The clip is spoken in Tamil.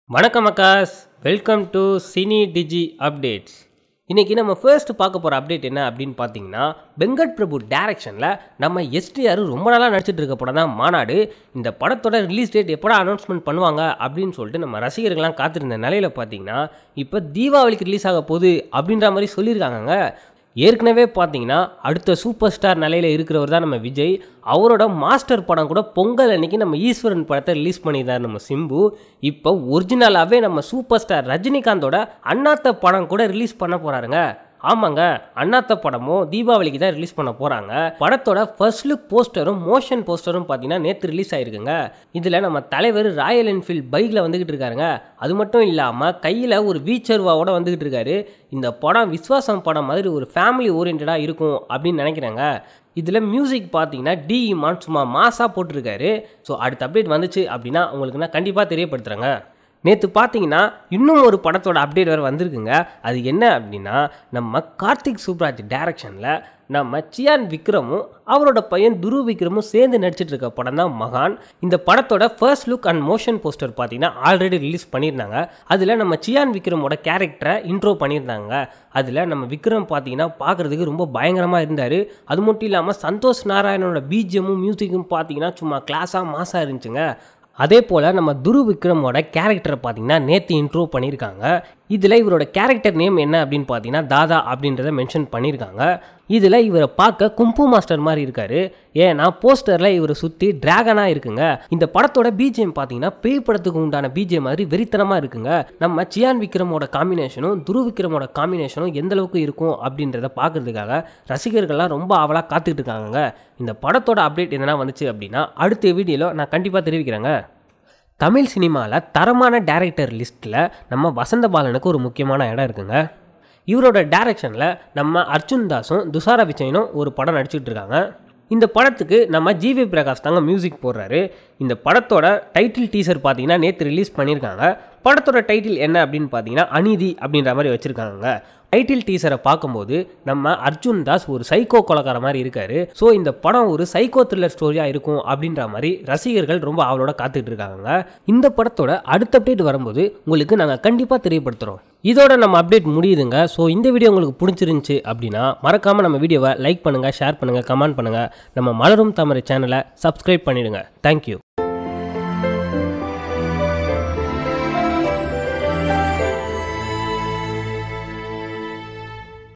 வணக்கம் அக்காஸ் welcome to Cine Digi updates இன்றைக்கி நம்ம ஃபர்ஸ்ட் பார்க்க போகிற அப்டேட் என்ன அப்படின்னு பார்த்தீங்கன்னா வெங்கட் பிரபு டேரக்ஷனில் நம்ம எஸ்டிஆர் ரொம்ப நாளாக நடிச்சிட்டு இருக்க படம் தான் மாநாடு இந்த படத்தோட ரிலீஸ் டேட் எப்படா அனௌன்ஸ்மெண்ட் பண்ணுவாங்க அப்படின்னு சொல்லிட்டு நம்ம ரசிகர்கள்லாம் காத்திருந்த நிலையில் பார்த்தீங்கன்னா இப்போ தீபாவளிக்கு ரிலீஸ் ஆக போகுது அப்படின்ற மாதிரி சொல்லியிருக்காங்கங்க ஏற்கனவே பார்த்தீங்கன்னா அடுத்த சூப்பர் ஸ்டார் நிலையில் இருக்கிறவர் தான் நம்ம விஜய் அவரோட மாஸ்டர் படம் கூட பொங்கல் அன்னைக்கு நம்ம ஈஸ்வரன் படத்தை ரிலீஸ் பண்ணியிருந்தார் நம்ம சிம்பு இப்போ ஒரிஜினலாகவே நம்ம சூப்பர் ஸ்டார் ரஜினிகாந்தோட அண்ணாத்த படம் கூட ரிலீஸ் பண்ண போகிறாருங்க ஆமாங்க அண்ணாத்த படமும் தீபாவளிக்கு தான் ரிலீஸ் பண்ண போகிறாங்க படத்தோட ஃபர்ஸ்ட் லுக் போஸ்டரும் மோஷன் போஸ்டரும் பார்த்தீங்கன்னா நேற்று ரிலீஸ் ஆயிருக்குங்க இதில் நம்ம தலைவர் ராயல் என்ஃபீல்ட் பைக்கில் வந்துக்கிட்டு இருக்காருங்க அது மட்டும் இல்லாமல் கையில் ஒரு வீச்சர்வாவோட வந்துக்கிட்டு இருக்காரு இந்த படம் விஸ்வாசம் படம் மாதிரி ஒரு ஃபேமிலி ஓரியன்டாக இருக்கும் அப்படின்னு நினைக்கிறேங்க இதில் மியூசிக் பார்த்தீங்கன்னா டி இமான் சும்மா மாசாக போட்டிருக்காரு ஸோ அடுத்த அப்டேட் வந்துச்சு அப்படின்னா உங்களுக்கு நான் கண்டிப்பாக தெரியப்படுத்துகிறேங்க நேற்று பார்த்தீங்கன்னா இன்னும் ஒரு படத்தோட அப்டேட் வேறு வந்திருக்குங்க அது என்ன அப்படின்னா நம்ம கார்த்திக் சுப்ராஜ் டைரக்ஷனில் நம்ம சியான் விக்ரமும் அவரோட பையன் துரு விக்ரமும் சேர்ந்து நடிச்சிட்டு இருக்க படம் தான் மகான் இந்த படத்தோட first look and motion poster பார்த்தீங்கன்னா ஆல்ரெடி ரிலீஸ் பண்ணியிருந்தாங்க அதில் நம்ம சியான் விக்ரமோட கேரக்டரை இன்ட்ரோ பண்ணியிருந்தாங்க அதில் நம்ம விக்ரம் பார்த்தீங்கன்னா பார்க்குறதுக்கு ரொம்ப பயங்கரமாக இருந்தார் அது மட்டும் இல்லாமல் சந்தோஷ் நாராயணனோட பிஜிஎம்மும் மியூசிக்கும் பார்த்தீங்கன்னா சும்மா கிளாஸாக மாசாக இருந்துச்சுங்க அதே போல் நம்ம துரு விக்ரமோட கேரக்டரை பார்த்தீங்கன்னா நேற்று இன்ட்ரோ பண்ணியிருக்காங்க இதில் இவரோட கேரக்டர் நேம் என்ன அப்படின்னு பார்த்தீங்கன்னா தாதா அப்படின்றத மென்ஷன் பண்ணியிருக்காங்க இதில் இவரை பார்க்க கும்பு மாஸ்டர் மாதிரி இருக்காரு ஏன்னா போஸ்டரில் இவரை சுற்றி டிராகனாக இருக்குங்க இந்த படத்தோட பிஜிஎம் பார்த்தீங்கன்னா பேய் படத்துக்கு உண்டான பிஜிஎம் மாதிரி வெறித்தனமாக இருக்குங்க நம்ம சியான் விக்ரமோட காம்பினேஷனும் துரு விக்ரமோட காம்பினேஷனும் எந்த அளவுக்கு இருக்கும் அப்படின்றத பார்க்கறதுக்காக ரசிகர்கள்லாம் ரொம்ப ஆவலாக காத்துக்கிட்டு இருக்காங்க இந்த படத்தோட அப்டேட் எதனா வந்துச்சு அப்படின்னா அடுத்த வீடியோவில் நான் கண்டிப்பாக தெரிவிக்கிறேங்க தமிழ் சினிமாவில் தரமான டேரக்டர் லிஸ்ட்டில் நம்ம வசந்த பாலனுக்கு ஒரு முக்கியமான இடம் இருக்குங்க இவரோட டைரக்ஷனில் நம்ம அர்ஜுன் தாஸும் துஷாரா விஜயனும் ஒரு படம் நடிச்சிட்டு இருக்காங்க இந்த படத்துக்கு நம்ம ஜிவி பிரகாஷ் தாங்க மியூசிக் போடுறாரு இந்த படத்தோட டைட்டில் டீசர் பார்த்தீங்கன்னா நேற்று ரிலீஸ் பண்ணியிருக்காங்க படத்தோட டைட்டில் என்ன அப்படின்னு பார்த்தீங்கன்னா அநீதி அப்படின்ற மாதிரி வச்சுருக்காங்க டைட்டில் டீசரை பார்க்கும்போது நம்ம அர்ஜுன் தாஸ் ஒரு சைக்கோ கொலக்கார மாதிரி இருக்காரு ஸோ இந்த படம் ஒரு சைக்கோ த்ரில்லர் ஸ்டோரியாக இருக்கும் அப்படின்ற மாதிரி ரசிகர்கள் ரொம்ப அவளோட காத்துட்டு இருக்காங்க இந்த படத்தோட அடுத்த அப்டேட் வரும்போது உங்களுக்கு நாங்கள் கண்டிப்பாக தெரியப்படுத்துகிறோம் இதோட நம்ம அப்டேட் முடியுதுங்க ஸோ இந்த வீடியோ உங்களுக்கு பிடிச்சிருந்துச்சு அப்படின்னா மறக்காமல் நம்ம வீடியோவை லைக் பண்ணுங்கள் ஷேர் பண்ணுங்கள் கமெண்ட் பண்ணுங்கள் நம்ம மலரும் தாமரை சேனலை சப்ஸ்கிரைப் பண்ணிடுங்க தேங்க்யூ